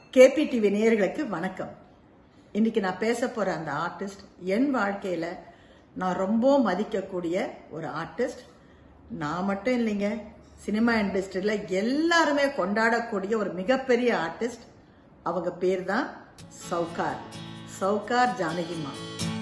KP TV நேயர்களுக்கு வணக்கம் இன்னைக்கு நான் பேச போற அந்த ஆர்டிஸ்ட் என் வாழ்க்கையில நான் ரொம்ப மதிக்கக்கூடிய ஒரு ஆர்டிஸ்ட் நான் மட்டும் இல்லைங்க சினிமா இண்டஸ்ட்ரியில எல்லாருமே கொண்டாடக்கூடிய ஒரு மிகப்பெரிய ஆர்டிஸ்ட் அவங்க பேர் தான் சவுகார் சவுகார் ஜானகிமா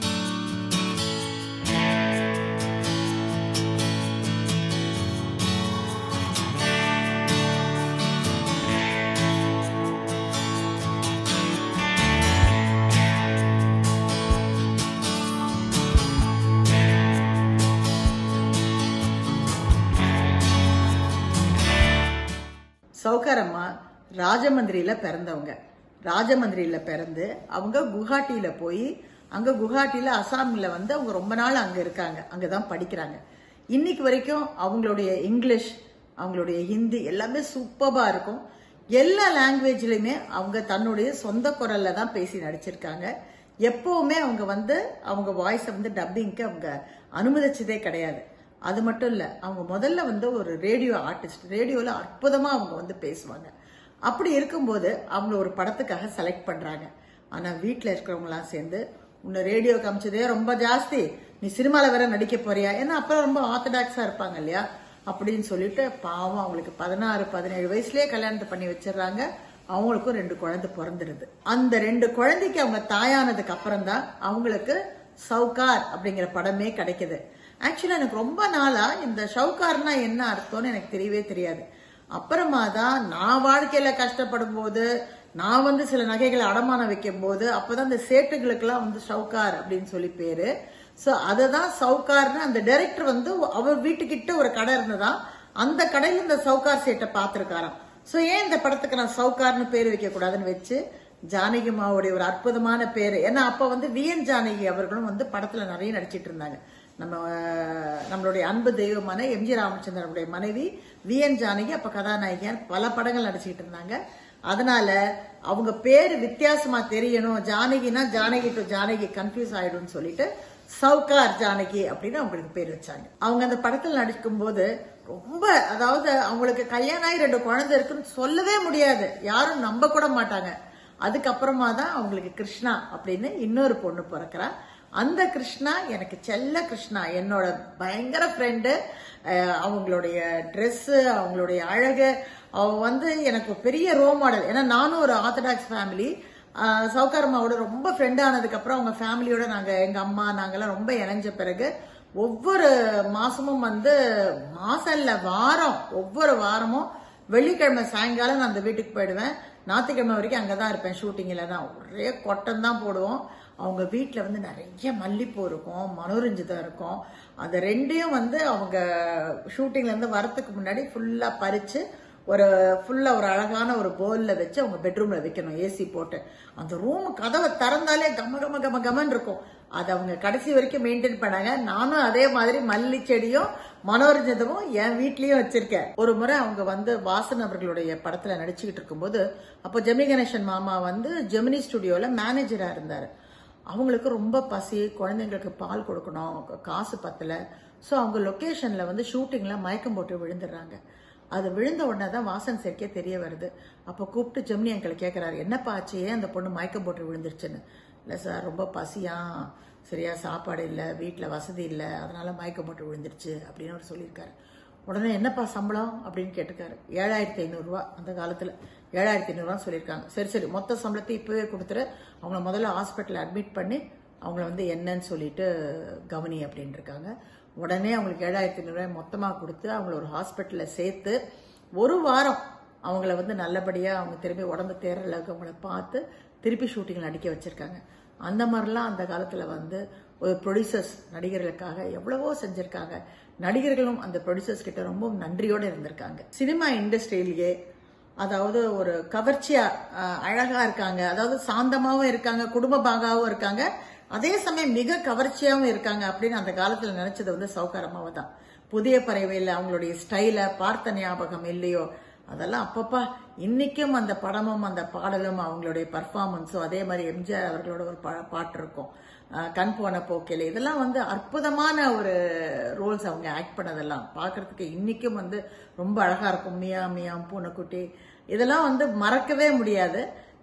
சவுகாரம்மா ராஜமந்திரியில பிறந்தவங்க ராஜமந்திரியில பிறந்து அவங்க குவஹாட்டியில போய் அங்க குவஹாட்டியில அசாமில் வந்து அவங்க ரொம்ப நாள் அங்க இருக்காங்க அங்கதான் படிக்கிறாங்க இன்னைக்கு வரைக்கும் அவங்களுடைய இங்கிலீஷ் அவங்களுடைய ஹிந்தி எல்லாமே சூப்பரா இருக்கும் எல்லா லாங்குவேஜ்லயுமே அவங்க தன்னுடைய சொந்த குரல்ல தான் பேசி நடிச்சிருக்காங்க எப்பவுமே அவங்க வந்து அவங்க வாய்ஸை வந்து டப்பிங்க்கு அவங்க அனுமதிச்சதே கிடையாது அது மட்டும் இல்ல அவங்க முதல்ல வந்து ஒரு ரேடியோ ஆர்டிஸ்ட் ரேடியோல அற்புதமா அவங்க வந்து பேசுவாங்க அப்படி இருக்கும்போது அவங்க ஒரு படத்துக்காக செலக்ட் பண்றாங்க ஆனா வீட்டுல இருக்கிறவங்களாம் சேர்ந்து உன்னை ரேடியோ காமிச்சதே ரொம்ப ஜாஸ்தி நீ சினிமால வேற நடிக்க போறியா ஏன்னா அப்புறம் ரொம்ப ஆர்த்தடாக்ஸா இருப்பாங்க இல்லையா அப்படின்னு சொல்லிட்டு பாவம் அவங்களுக்கு பதினாறு பதினேழு வயசுலயே கல்யாணத்தை பண்ணி வச்சிடுறாங்க அவங்களுக்கும் ரெண்டு குழந்தை பிறந்துருது அந்த ரெண்டு குழந்தைக்கு அவங்க தாயானதுக்கு அப்புறம் தான் அவங்களுக்கு சவுகார் அப்படிங்கிற படமே கிடைக்குது ஆக்சுவலா எனக்கு ரொம்ப நாளா இந்த ஷவுகார்னா என்ன அர்த்தம்னு எனக்கு தெரியவே தெரியாது அப்புறமா தான் நான் வாழ்க்கையில கஷ்டப்படும் போது நான் வந்து சில நகைகளை அடமானம் வைக்கும் போது அப்பதான் இந்த சேட்டுகளுக்கெல்லாம் வந்து ஷவுகார் அப்படின்னு சொல்லி பேரு சோ அததான் சவுகார்னு அந்த டைரக்டர் வந்து அவர் வீட்டுக்கிட்ட ஒரு கடை இருந்ததா அந்த கடையில இந்த சவுகார் சேட்டை பார்த்திருக்காராம் சோ ஏன் இந்த படத்துக்கு நான் சவுகார்னு பேர் வைக்க கூடாதுன்னு வச்சு ஜானகி அம்மாவுடைய ஒரு அற்புதமான பேரு ஏன்னா அப்ப வந்து வி என் ஜானகி அவர்களும் வந்து படத்துல நிறைய நடிச்சிட்டு இருந்தாங்க நம்ம அஹ், நம்மளுடைய அன்பு தெய்வமான எம்ஜி ராமச்சந்திரனுடைய மனைவி வி என் ஜானகி அப்ப கதாநாயகியார் பல படங்கள் நடிச்சிட்டு இருந்தாங்க அதனால அவங்க பேரு வித்தியாசமா தெரியணும் ஜானகினா ஜானகி டு ஜானகி கன்ஃபியூஸ் ஆயிடும்னு சொல்லிட்டு சவுகார் ஜானகி அப்படின்னு அவங்களுக்கு பேர் வச்சாங்க அவங்க அந்த படத்தில் நடிக்கும் போது ரொம்ப அதாவது அவங்களுக்கு கல்யாணம் ஆகி ரெண்டு குழந்தை இருக்குன்னு சொல்லவே முடியாது யாரும் நம்ப கூட மாட்டாங்க அதுக்கப்புறமா தான் அவங்களுக்கு கிருஷ்ணா அப்படின்னு இன்னொரு பொண்ணு பிறக்கிறா அந்த கிருஷ்ணா எனக்கு செல்ல கிருஷ்ணா என்னோட பயங்கர ஃப்ரெண்டு அவங்களுடைய Dress அவங்களுடைய அழகு அவ வந்து எனக்கு ஒரு பெரிய ரோல் மாடல் ஏன்னா நானும் ஒரு ஆர்த்தடாக்ஸ் ஃபேமிலி சவுகாரம்மாவோட ரொம்ப ஃப்ரெண்ட் ஆனதுக்கு அப்புறம் அவங்க ஃபேமிலியோட நாங்க எங்க அம்மா நாங்கெல்லாம் ரொம்ப இணைஞ்ச பிறகு ஒவ்வொரு மாசமும் வந்து மாசம் இல்ல வாரம் ஒவ்வொரு வாரமும் வெள்ளிக்கிழமை சாயங்காலம் நான் அந்த வீட்டுக்கு போயிடுவேன் ஞாயிற்றுக்கிழமை வரைக்கும் அங்கதான் இருப்பேன் ஷூட்டிங்ல தான் ஒரே கொட்டம் தான் போடுவோம் அவங்க வீட்டில் வந்து நிறைய மல்லிப்பூ இருக்கும் மனோரஞ்சிதம் இருக்கும் அந்த ரெண்டையும் வந்து அவங்க ஷூட்டிங்ல இருந்து வரத்துக்கு முன்னாடி ஃபுல்லா பறிச்சு ஒரு ஃபுல்லா ஒரு அழகான ஒரு போல்ல வச்சு அவங்க பெட்ரூம்ல வைக்கணும் ஏசி போட்டு அந்த ரூம் கதவை திறந்தாலே கம கம கம கமன்னு இருக்கும் அதை அவங்க கடைசி வரைக்கும் மெயின்டைன் பண்ணாங்க நானும் அதே மாதிரி மல்லி செடியும் மனோரஞ்சிதமும் என் வீட்லயும் வச்சிருக்கேன் ஒரு முறை அவங்க வந்து வாசன் அவர்களுடைய படத்துல நடிச்சுக்கிட்டு இருக்கும்போது அப்போ ஜெமினி கணேசன் மாமா வந்து ஜெமினி ஸ்டுடியோல மேனேஜரா இருந்தாரு அவங்களுக்கு ரொம்ப பசி குழந்தைங்களுக்கு பால் கொடுக்கணும் காசு பத்தல ஸோ அவங்க லொக்கேஷன்ல வந்து ஷூட்டிங்ல மயக்கம் போட்டு விழுந்துடுறாங்க அது விழுந்த உடனே தான் வாசன் சேர்க்கே தெரிய வருது அப்போ கூப்பிட்டு ஜெமினி அங்கிள் கேட்குறாரு என்னப்பா ஆச்சு ஏன் அந்த பொண்ணு மயக்கம் போட்டு விழுந்துருச்சுன்னு இல்லை சார் ரொம்ப பசியா சரியா சாப்பாடு இல்லை வீட்டில் வசதி இல்லை அதனால மயக்கம் போட்டு விழுந்துருச்சு அப்படின்னு அவர் சொல்லியிருக்காரு உடனே என்னப்பா சம்பளம் அப்படின்னு கேட்டுக்காரு ஏழாயிரத்தி ஐநூறுரூவா அந்த காலத்தில் ஏழாயிரத்தி ஐநூறுரூவா சொல்லியிருக்காங்க சரி சரி மொத்த சம்பளத்தை இப்போவே கொடுத்துரு அவங்கள முதல்ல ஹாஸ்பிட்டலில் அட்மிட் பண்ணி அவங்கள வந்து என்னன்னு சொல்லிட்டு கவனி அப்படின்னு இருக்காங்க உடனே அவங்களுக்கு ஏழாயிரத்தி ஐநூறுரூவாய் மொத்தமாக கொடுத்து அவங்கள ஒரு ஹாஸ்பிட்டலில் சேர்த்து ஒரு வாரம் அவங்கள வந்து நல்லபடியாக அவங்க திரும்பி உடம்பு தேர்ற அளவுக்கு அவங்கள பார்த்து திருப்பி ஷூட்டிங்கில் நடிக்க வச்சிருக்காங்க அந்த மாதிரிலாம் அந்த காலத்தில் வந்து ஒரு ப்ரொடியூசர்ஸ் நடிகர்களுக்காக எவ்வளவோ செஞ்சிருக்காங்க நடிகர்களும் அந்த ப்ரொடியூசர்ஸ் கிட்ட ரொம்ப நன்றியோடு இருந்திருக்காங்க சினிமா இண்டஸ்ட்ரியிலேயே அதாவது ஒரு கவர்ச்சியா அஹ், அழகா இருக்காங்க அதாவது சாந்தமாவும் இருக்காங்க குடும்ப பாகாவும் இருக்காங்க அதே சமயம் மிக கவர்ச்சியாவும் இருக்காங்க அப்படின்னு அந்த காலத்துல நினைச்சது வந்து சௌகாரமாவை தான் புதிய பறவையில் அவங்களுடைய ஸ்டைல பார்த்த ஞாபகம் இல்லையோ அதெல்லாம் அப்பப்பா இன்னைக்கும் அந்த படமும் அந்த பாடலும் அவங்களுடைய பர்ஃபார்மன்ஸும் அதே மாதிரி எம்ஜிஆர் அவர்களோட ஒரு பா- பாட்டு இருக்கும் அஹ், கண் போன போக்கில இதெல்லாம் வந்து அற்புதமான ஒரு ரோல்ஸ் அவங்க ஆக்ட் பண்ணதெல்லாம் பார்க்கறதுக்கு இன்னைக்கும் வந்து ரொம்ப அழகா இருக்கும் மியா மியா பூனைக்குட்டி இதெல்லாம் வந்து மறக்கவே முடியாது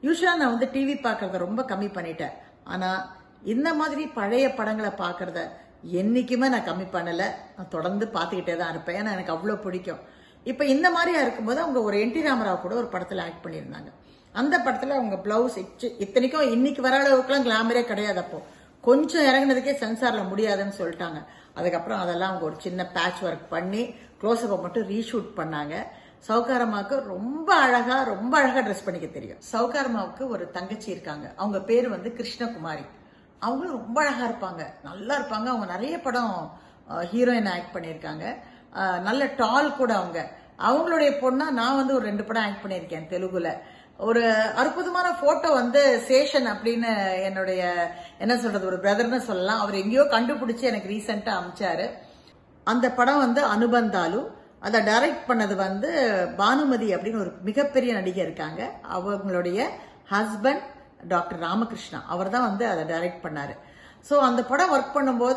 யூஸ்வலாக நான் வந்து டிவி பார்க்கறத ரொம்ப கம்மி பண்ணிட்டேன் ஆனால் இந்த மாதிரி பழைய படங்களை பார்க்கறத என்னைக்குமே நான் கம்மி பண்ணலை நான் தொடர்ந்து பார்த்துக்கிட்டே தான் இருப்பேன் ஏன்னா எனக்கு அவ்வளோ பிடிக்கும் இப்போ இந்த மாதிரியா இருக்கும்போது அவங்க ஒரு என் டி ராமராவ் கூட ஒரு படத்தில் ஆக்ட் பண்ணியிருந்தாங்க அந்த படத்தில் அவங்க பிளவுஸ் இத்தனைக்கும் இன்னைக்கு வர அளவுக்குலாம் கிளாமரே கிடையாது அப்போ கொஞ்சம் இறங்குனதுக்கே சென்சாரில் முடியாதுன்னு சொல்லிட்டாங்க அதுக்கப்புறம் அதெல்லாம் அவங்க ஒரு சின்ன பேட்ச் ஒர்க் பண்ணி க்ளோஸ்அப்பை மட்டும் ரீஷூட் பண்ணாங்க சௌகாரமாவுக்கு ரொம்ப அழகா ரொம்ப அழகா ட்ரெஸ் பண்ணிக்க தெரியும் சௌகாரமாவுக்கு ஒரு தங்கச்சி இருக்காங்க அவங்க பேர் வந்து கிருஷ்ணகுமாரி அவங்களும் ரொம்ப அழகா இருப்பாங்க நல்லா இருப்பாங்க அவங்க நிறைய படம் ஹீரோயின் ஆக்ட் பண்ணியிருக்காங்க அஹ், நல்ல டால் கூட அவங்க அவங்களுடைய பொண்ணா நான் வந்து ஒரு ரெண்டு படம் ஆக்ட் பண்ணியிருக்கேன் தெலுங்குல ஒரு அற்புதமான போட்டோ வந்து சேஷன் அப்படின்னு என்னுடைய என்ன சொல்றது ஒரு பிரதர்னு சொல்லலாம் அவர் எங்கேயோ கண்டுபிடிச்சு எனக்கு ரீசெண்டா அமிச்சாரு அந்த படம் வந்து அனுபந்தாலு அதை டைரக்ட் பண்ணது வந்து பானுமதி அப்படின்னு ஒரு மிகப்பெரிய நடிகை இருக்காங்க அவங்களுடைய ஹஸ்பண்ட் டாக்டர் ராமகிருஷ்ணா அவர் தான் வந்து அதை டைரக்ட் பண்ணாரு ஸோ அந்த படம் ஒர்க் பண்ணும்போது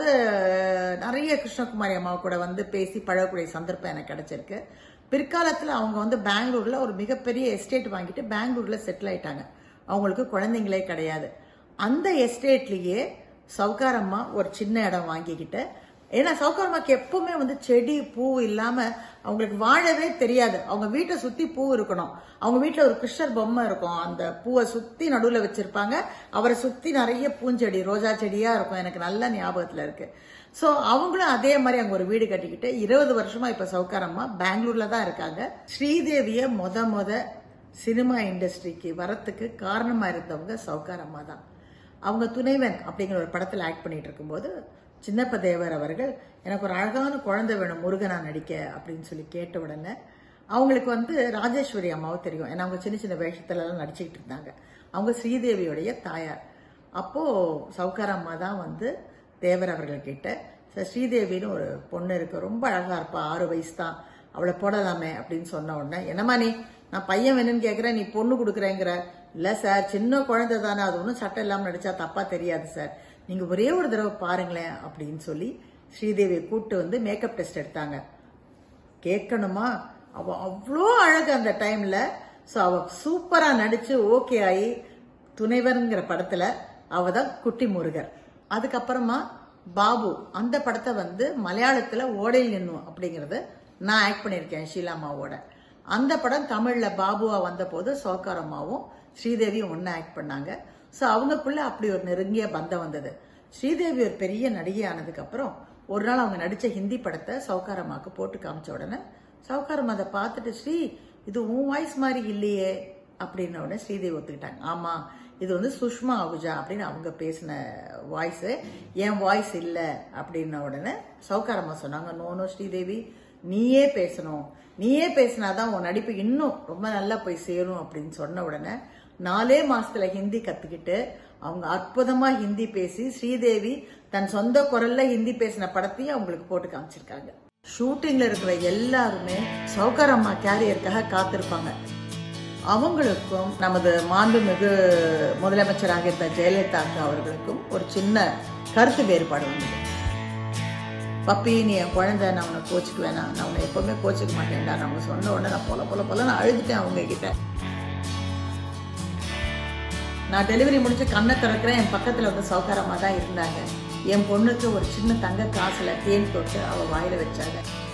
நிறைய கிருஷ்ணகுமாரி அம்மா கூட வந்து பேசி பழகக்கூடிய சந்தர்ப்பம் எனக்கு கிடைச்சிருக்கு பிற்காலத்தில் அவங்க வந்து பெங்களூர்ல ஒரு மிகப்பெரிய எஸ்டேட் வாங்கிட்டு பெங்களூர்ல செட்டில் ஆயிட்டாங்க அவங்களுக்கு குழந்தைங்களே கிடையாது அந்த எஸ்டேட்லயே சவுகாரம்மா ஒரு சின்ன இடம் வாங்கிக்கிட்டு ஏன்னா சவுகாரம்மாக்கு எப்பவுமே வந்து செடி பூ இல்லாம அவங்களுக்கு வாழவே தெரியாது அவங்க வீட்டை சுத்தி பூ இருக்கணும் அவங்க வீட்டுல ஒரு கிருஷ்ணர் பொம்மை இருக்கும் அந்த பூவை சுத்தி நடுவுல வச்சிருப்பாங்க அவரை சுத்தி நிறைய பூஞ்செடி ரோஜா செடியா இருக்கும் எனக்கு நல்ல ஞாபகத்துல இருக்கு சோ அவங்களும் அதே மாதிரி அங்க ஒரு வீடு கட்டிக்கிட்டு இருபது வருஷமா இப்ப சவுகாரம்மா பெங்களூர்ல தான் இருக்காங்க ஸ்ரீதேவிய மொத மொத சினிமா இண்டஸ்ட்ரிக்கு வரத்துக்கு காரணமா இருந்தவங்க சவுகாரம்மா தான் அவங்க துணைவன் அப்படிங்கிற ஒரு படத்துல ஆக்ட் பண்ணிட்டு இருக்கும்போது சின்னப்ப தேவர் அவர்கள் எனக்கு ஒரு அழகான குழந்தை வேணும் முருகனா நடிக்க அப்படின்னு சொல்லி கேட்ட உடனே அவங்களுக்கு வந்து ராஜேஸ்வரி அம்மாவும் தெரியும் ஏன்னா அவங்க சின்ன சின்ன வேஷத்துல எல்லாம் நடிச்சுக்கிட்டு இருந்தாங்க அவங்க ஸ்ரீதேவியோடைய தாயார் அப்போ சவுக்கார அம்மா தான் வந்து தேவர் அவர்கள் கிட்ட "சார், ஸ்ரீதேவின்னு ஒரு பொண்ணு இருக்கு ரொம்ப அழகா இருப்பா ஆறு வயசு தான் அவளை போடலாமே அப்படின்னு சொன்ன உடனே என்னம்மா நீ நான் பையன் வேணும்னு கேட்குறேன் நீ பொண்ணு கொடுக்குறேங்கிற இல்ல சார் சின்ன குழந்தை தானே அது ஒன்றும் சட்டம் இல்லாமல் நடிச்சா தப்பா தெரியாது சார் நீங்க ஒரே ஒரு தடவை பாருங்களேன் அப்படின்னு சொல்லி ஸ்ரீதேவியை கூப்பிட்டு வந்து மேக்கப் டெஸ்ட் எடுத்தாங்க கேட்கணுமா அவ அவ்வளோ அழகு அந்த டைம்ல ஸோ அவ சூப்பரா நடிச்சு ஓகே ஆகி துணைவர்ங்கிற படத்துல அவ தான் குட்டி முருகர் அதுக்கப்புறமா பாபு அந்த படத்தை வந்து மலையாளத்துல ஓடையில் நின்னும் அப்படிங்கறது நான் ஆக்ட் பண்ணியிருக்கேன் ஷீலாமாவோட அந்த படம் தமிழ்ல பாபுவா வந்த போது சோக்காரம்மாவும் ஸ்ரீதேவியும் ஒன்னு ஆக்ட் பண்ணாங்க ஸோ அவங்களுக்குள்ள அப்படி ஒரு நெருங்கிய பந்தம் வந்தது ஸ்ரீதேவி ஒரு பெரிய நடிகை ஆனதுக்கு அப்புறம் ஒரு நாள் அவங்க நடிச்ச ஹிந்தி படத்தை சவுக்காரம்மாக்கு போட்டு காமிச்ச உடனே சவுக்காரம்மா அதை பார்த்துட்டு ஸ்ரீ இது உன் வாய்ஸ் மாதிரி இல்லையே அப்படின்ன உடனே ஸ்ரீதேவி ஒத்துக்கிட்டாங்க ஆமா இது வந்து சுஷ்மா அகுஜா அப்படின்னு அவங்க பேசின வாய்ஸ் என் வாய்ஸ் இல்லை அப்படின்ன உடனே சவுக்காரம்மா சொன்னாங்க நோனோ ஸ்ரீதேவி நீயே பேசணும் நீயே பேசினாதான் உன் நடிப்பு இன்னும் ரொம்ப நல்லா போய் சேரும் அப்படின்னு சொன்ன உடனே நாலே மாசத்துல ஹிந்தி கத்துக்கிட்டு அவங்க அற்புதமா ஹிந்தி பேசி ஸ்ரீதேவி தன் சொந்த குரல்ல ஹிந்தி பேசின படத்தையும் அவங்களுக்கு போட்டு காமிச்சிருக்காங்க ஷூட்டிங்ல இருக்கிற எல்லாருமே சௌகரம்மா கேரியருக்காக காத்திருப்பாங்க அவங்களுக்கும் நமது மாண்புமிகு முதலமைச்சராக இருந்த ஜெயலலிதா அக்கா அவர்களுக்கும் ஒரு சின்ன கருத்து வேறுபாடு வந்தது பப்பி நீ என் குழந்தை நான் உன்னை கோச்சிக்க வேணாம் நான் உன்னை எப்பவுமே கோச்சிக்க மாட்டேன்டா அவங்க சொன்ன உடனே நான் பொல பொல பொல நான் அழுதுட்டேன் அவங்க கிட்ட நான் டெலிவரி முடிச்சு கண்ணை திறக்கிறேன் என் பக்கத்துல வந்து சௌகாரமா தான் இருந்தாங்க என் பொண்ணுக்கு ஒரு சின்ன தங்க காசுல தேன் தொட்டு அவ வாயில வச்சாங்க